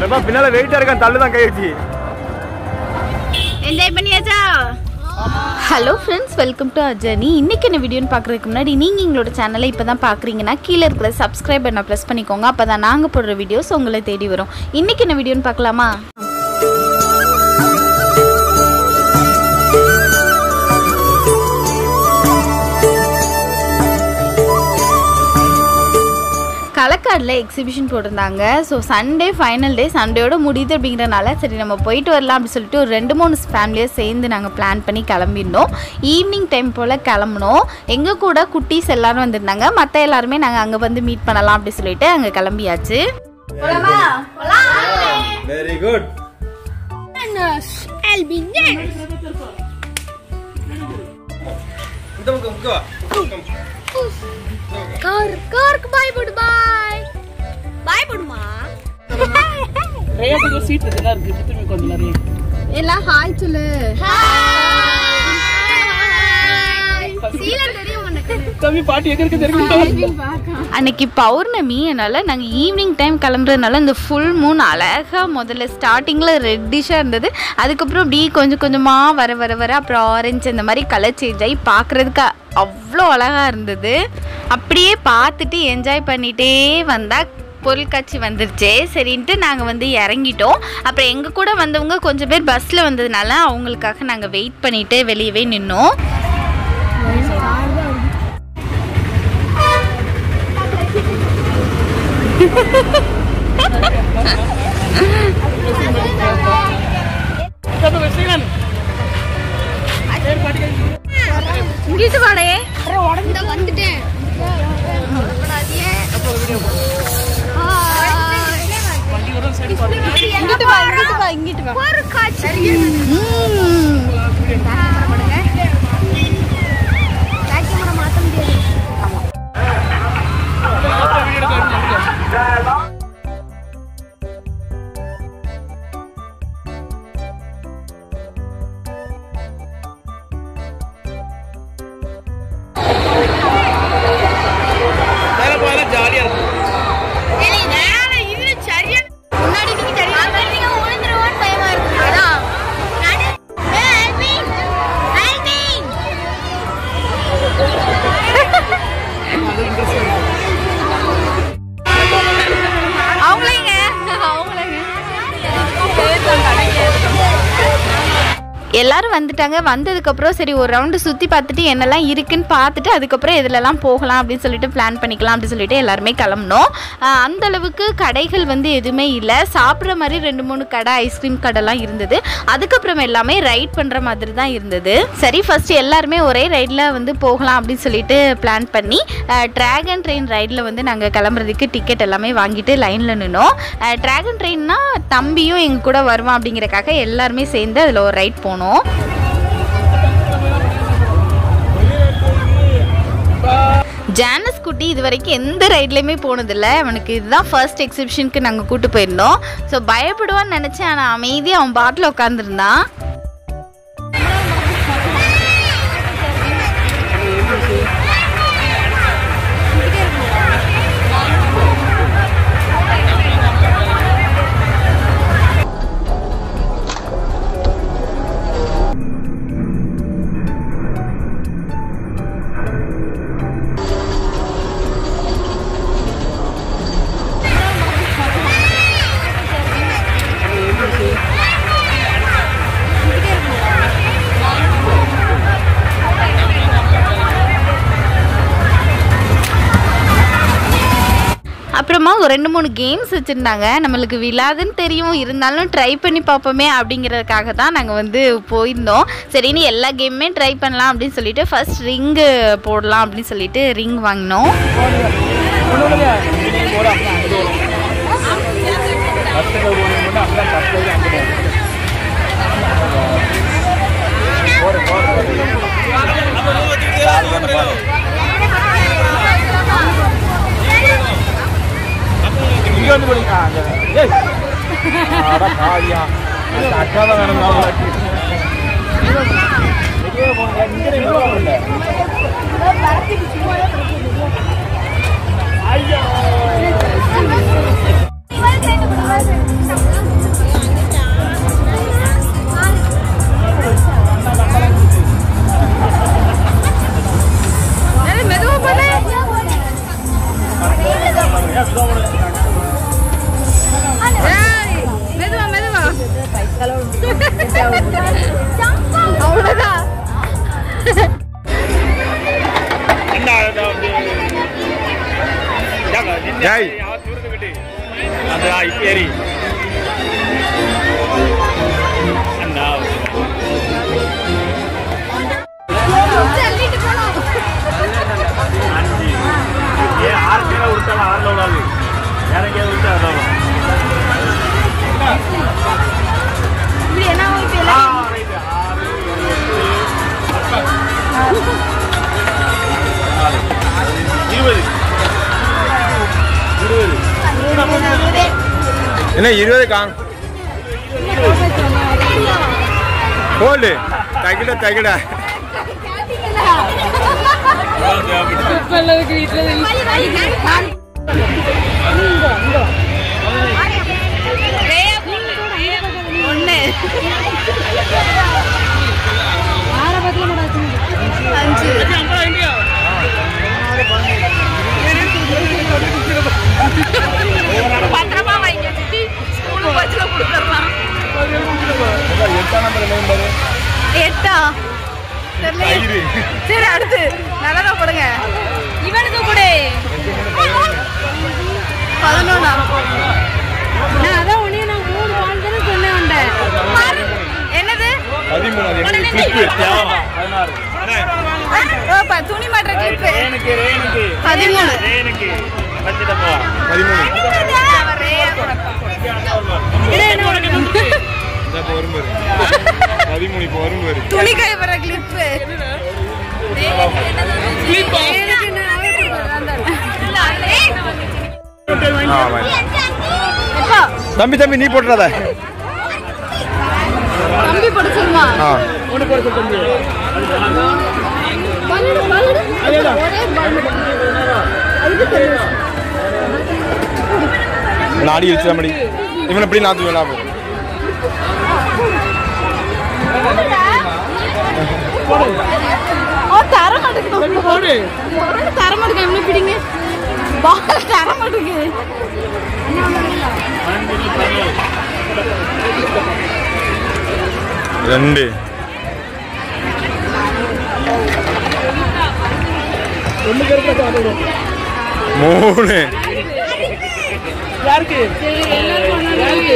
ரொம்ப பின்னால வெயிட்டா இருக்கான் தள்ளுதான் கை வச்சு என்ஜாய் பண்ணியாச்சா hello friends welcome to a journey இன்றைக்கி என்ன வீடியோன்னு பார்க்குறதுக்கு முன்னாடி நீங்கள் எங்களோட சேனலை இப்போ தான் பார்க்குறீங்கன்னா கீழே இருக்கிற சப்ஸ்கிரைப் பண்ண ப்ரெஸ் பண்ணிக்கோங்க அப்போ தான் நாங்கள் போடுற வீடியோஸ் உங்களை தேடி வரும் இன்றைக்கி என்ன வீடியோன்னு பார்க்கலாமா களக்காடில் எக்ஸிபிஷன் போட்டிருந்தாங்க ஸோ சண்டே ஃபைனல் டே சண்டேயோட முடியுது அப்படிங்கிறனால சரி நம்ம போயிட்டு வரலாம் அப்படின்னு சொல்லிட்டு ஒரு ரெண்டு மூணு ஃபேமிலியாக சேர்ந்து நாங்கள் பிளான் பண்ணி கிளம்பியிருந்தோம் ஈவினிங் டைம் போல் கிளம்புனோம் எங்கள் கூட குட்டீஸ் எல்லாரும் வந்திருந்தாங்க மற்ற எல்லாருமே நாங்கள் அங்கே வந்து மீட் பண்ணலாம் அப்படி சொல்லிட்டு அங்கே கிளம்பியாச்சு வெரி குட் இந்த பக்கம் இங்க வா. கார் காருக்கு பாய் போடு பாய் பாய் போடுமா ரேட்டுக்கு சீட் இருக்குதா இருக்கு திரும்பி கொஞ்சம் நிறைய எல்லாம் ஹாய் சொல்லு சீலம் தெரியும் உனக்கு தம்பி பாட்டி எங்க இருக்கு தெரியும் அன்னைக்கு பௌர்ணமி அதனால் நாங்கள் ஈவினிங் டைம் கிளம்புறதுனால இந்த ஃபுல் மூன் அழகாக முதல்ல ஸ்டார்டிங்கில் ரெட்டிஷாக இருந்தது அதுக்கப்புறம் அப்படியே கொஞ்சம் கொஞ்சமாக வர வர வர அப்புறம் ஆரஞ்சு அந்த மாதிரி கலர் சேஞ்ச் ஆகி பார்க்குறதுக்கு அவ்வளோ அழகாக இருந்தது அப்படியே பார்த்துட்டு என்ஜாய் பண்ணிகிட்டே வந்தால் பொருட்காட்சி வந்துருச்சு சரின்ட்டு நாங்கள் வந்து இறங்கிட்டோம் அப்புறம் எங்கள் கூட வந்தவங்க கொஞ்சம் பேர் பஸ்ஸில் வந்ததுனால அவங்களுக்காக நாங்கள் வெயிட் பண்ணிட்டு வெளியவே நின்னோம் ஸ்ரீலன் இங்கிட்டு வாடே இந்த வந்துட்டேன் வண்டி வரும் சரி பாருங்க இங்கிட்டு வா இங்கிட்டு வா இங்கிட்டு வா ஒரு காட்சி கேமரா மாத்த முடியாது வீடியோ எடுக்க மேல போனா ஜாலியா இருக்கும் முன்னாடி நீங்க தெரியும் நீங்க விழுந்துருவோன்னு பயமா இருக்கு அதான் அது இன்ட்ரெஸ்ட் அவங்களேங்க அவங்களேங்க எல்லாரும் வந்துட்டாங்க வந்ததுக்கப்புறம் சரி ஒரு ரவுண்டு சுற்றி பார்த்துட்டு என்னெல்லாம் இருக்குன்னு பார்த்துட்டு அதுக்கப்புறம் இதிலலாம் போகலாம் அப்படின்னு சொல்லிட்டு பிளான் பண்ணிக்கலாம் அப்படின்னு சொல்லிட்டு எல்லாருமே கிளம்புனோம் ஆஹ் அந்த அளவுக்கு கடைகள் வந்து எதுவுமே இல்லை சாப்பிட்ற மாதிரி ரெண்டு மூணு கடை ஐஸ்கிரீம் கடைலாம் இருந்தது அதுக்கப்புறம் எல்லாமே ரைட் பண்ணுற மாதிரி தான் இருந்தது சரி ஃபர்ஸ்ட் எல்லாருமே ஒரே ரைடில் வந்து போகலாம் அப்படின்னு சொல்லிட்டு பிளான் பண்ணி ட்ராகன் ட்ரெயின் ரைடில் வந்து நாங்கள் கிளம்புறதுக்கு டிக்கெட் எல்லாமே வாங்கிட்டு லைனில் நின்னோம் ட்ராகன் ட்ரெயின்னா தம்பியும் எங்கள் கூட வருவான் அப்படிங்கிறக்காக எல்லாருமே சேர்ந்து அதில் ஒரு ரைட் போனோம் ஜானஸ் குட்டி இது வரைக்கும் எந்த ரைட்லேயுமே போனதில்லை அவனுக்கு இதுதான் ஃபர்ஸ்ட் எக்ஸிபிஷனுக்கு நாங்கள் கூட்டு போயிருந்தோம் ஸோ பயப்படுவான்னு நினச்சேன் ஆனால் அமைதியாக அவன் பாட்டில் உட்காந்துருந்தான் அப்புறமா ஒரு ரெண்டு மூணு கேம்ஸ் வச்சுருந்தாங்க நம்மளுக்கு விழாதுன்னு தெரியும் இருந்தாலும் ட்ரை பண்ணி பார்ப்போமே அப்படிங்கிறதுக்காக தான் நாங்கள் வந்து போயிருந்தோம் சரின்னு எல்லா கேமுமே ட்ரை பண்ணலாம் அப்படின்னு சொல்லிட்டு ஃபர்ஸ்ட் ரிங்கு போடலாம் அப்படின்னு சொல்லிட்டு ரிங் வாங்கினோம் இங்க வந்து போடுங்க அங்க ஏய் அட காவியா அந்த அக்கா தான் வேணும் நான் உனக்கு. வெளியே போங்க இங்க நின்று போங்க ஐயோ இவன் சேர்ந்து விடுவாரு. மெதுவா மெதுவா அவ்வளோதான் ஏய். அந்த இப்பேரி அண்ணா தள்ளிட்டு போனோம் அஞ்சு ஏ ஆறு பேரை விட்டாலும் ஆறுல விடாது வேற எங்கேயாவது விட்டா அதான் இப்படி என்ன இப்ப ஆ, எல்லாம் ரைட்டு. ஆறு எட்டு இருபது இருபது என்ன இருபது காங் போடு தகிட தகிட ஒன்று அஞ்சு பத்திரமா வைங்க சித்தி ஸ்கூலுக்கு வச்சுல கொடுத்துடலாம் எட்டா தெரியல சரி அடுத்து நல்லதா போடுங்க இவனுக்கு கொடு பதினொன்னா நான் அதான் உடனே நான் மூணு பால் தானே சொன்னேன் என்னது பதிமூணு அது உடனே எனக்கு கிளிப்பு தேவமா பதினாறு ஓ, ப- துணி மாட்டுற கிளிப்பு ரேனுக்கு ரேனுக்கு பதிமூணு ரேனுக்கு வச்சுட்டப்பா பதிமூணு என்ன இந்த இப்போ வரும் பாரு பதிமூணு இப்போ வரும் பாரு துணி கழுவுற கிளிப்பு ஆ, வாங்க. தம்பி தம்பி நீ போட்டுறாத தம்பி படிச்சிருமா ஆ நாடி வச்சு மடி இவனை எப்படி நாத்து வேணா போ ஓ தர மாட்டேங்குது தர மாட்டேங்க எவ்வளோ பிடிங்க பால் தர மாட்டேங்குது ரெண்டு மூணு யாருக்கு யாருக்கு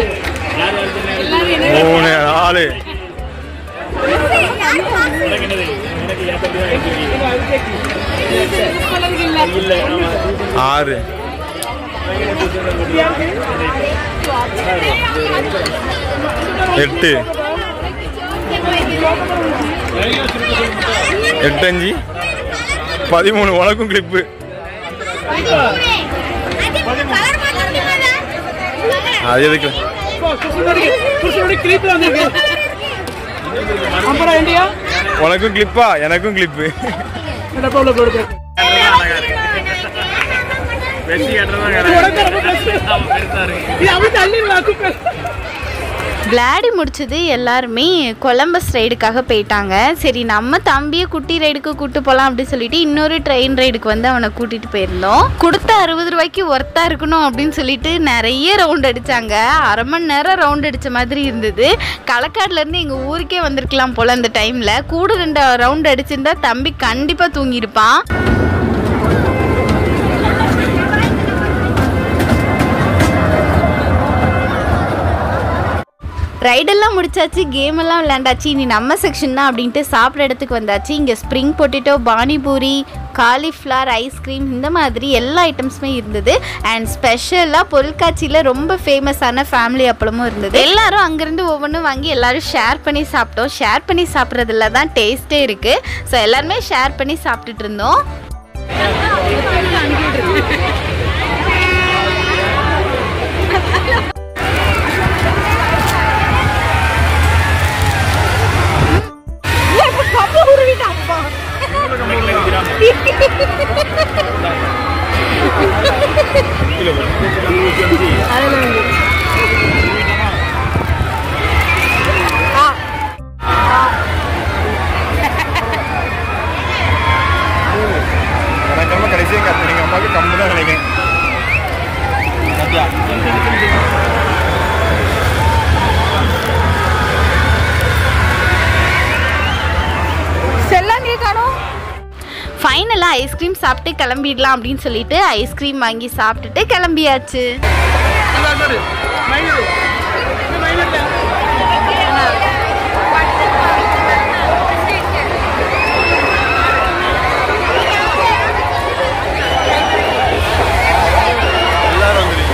மூணு நாலு உனக்கு என்னது எனக்கு என் தம்பி தான் எனக்கு இல்ல ஆமா. ஆறு எட்டு எட்டஞ்சு பதிமூணு உனக்கும் கிளிப்பு அது எதுக்கு புருஷனுடைய புருஷனுடைய கிளிப்பு வந்திருக்கு அப்புறம் இந்தியா உனக்கும் கிளிப்பா எனக்கும் கிளிப்பு டப்பா உள்ள போடுது வெற்றி கட்டுறதா உடம்பு ரொம்ப பெருசு. ஆமா, பெருசா இருக்கு இது அப்படி தள்ளிடலாம் குப்பை விளையாடி முடிச்சது எல்லாருமே கொலம்பஸ் ரைடுக்காக போயிட்டாங்க சரி நம்ம தம்பியை குட்டி ரைடுக்கு கூட்டு போகலாம் அப்படின்னு சொல்லிட்டு இன்னொரு ட்ரெயின் ரைடுக்கு வந்து அவனை கூட்டிட்டு போயிருந்தோம் கொடுத்த அறுபது ரூபாய்க்கு ஒர்த்தா இருக்கணும் அப்படின்னு சொல்லிட்டு நிறைய ரவுண்ட் அடிச்சாங்க அரை மணி நேரம் ரவுண்ட் அடிச்ச மாதிரி இருந்தது களக்காடுல இருந்து எங்க ஊருக்கே வந்திருக்கலாம் போல அந்த டைம்ல கூட ரெண்டு ரவுண்ட் அடிச்சிருந்தா தம்பி கண்டிப்பா தூங்கியிருப்பான் ரைடெல்லாம் முடிச்சாச்சு கேம் எல்லாம் விளையாண்டாச்சு இனி நம்ம செக்ஷன் தான் அப்படின்ட்டு சாப்பிட்ற இடத்துக்கு வந்தாச்சு இங்கே spring potato pani puri cauliflower ice cream இந்த மாதிரி எல்லா ஐட்டம்ஸுமே இருந்தது அண்ட் ஸ்பெஷலாக பொருட்காட்சியில் ரொம்ப ஃபேமஸான ஃபேமிலி அப்பளமும் இருந்தது எல்லாரும் அங்கேருந்து ஒவ்வொன்றும் வாங்கி எல்லாரும் ஷேர் பண்ணி சாப்பிட்டோம் ஷேர் பண்ணி சாப்பிட்றதுல தான் டேஸ்ட்டே இருக்குது ஸோ எல்லாருமே ஷேர் பண்ணி சாப்பிட்டுட்டு இருந்தோம் எனக்கு கடைசியாக கத்து எங்கள் அம்மாவுக்கு கம்பு தான் நினைக்கிறேன் ஐஸ்கிரீம் சாப்பிட்டு கிளம்பிடலாம் அப்படின்னு சொல்லிட்டு ஐஸ்கிரீம் வாங்கி சாப்பிட்டுட்டு கிளம்பியாச்சு எல்லாரும் வந்துருக்கீங்க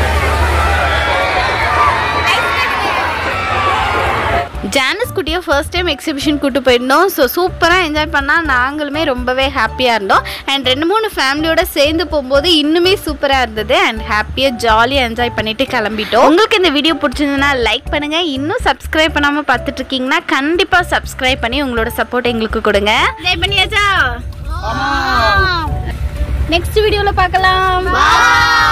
ஜானஸ் குட்டியை ஃபர்ஸ்ட் டைம் எக்ஸிபிஷன் கூட்டு போயிருந்தோம் ஸோ சூப்பராக என்ஜாய் பண்ணால் நாங்களுமே ரொம்பவே ஹாப்பியாக இருந்தோம் அண்ட் ரெண்டு மூணு ஃபேமிலியோட சேர்ந்து போகும்போது இன்னுமே சூப்பராக இருந்தது அண்ட் ஹாப்பியாக ஜாலியாக என்ஜாய் பண்ணிட்டு கிளம்பிட்டோம் உங்களுக்கு இந்த வீடியோ பிடிச்சிருந்ததுன்னா லைக் பண்ணுங்கள் இன்னும் சப்ஸ்கிரைப் பண்ணாமல் பார்த்துட்டு இருக்கீங்கன்னா கண்டிப்பாக சப்ஸ்கிரைப் பண்ணி உங்களோட சப்போர்ட் எங்களுக்கு கொடுங்க என்ஜாய் பண்ணியாச்சா நெக்ஸ்ட் வீடியோவில் பார்க்கலாம்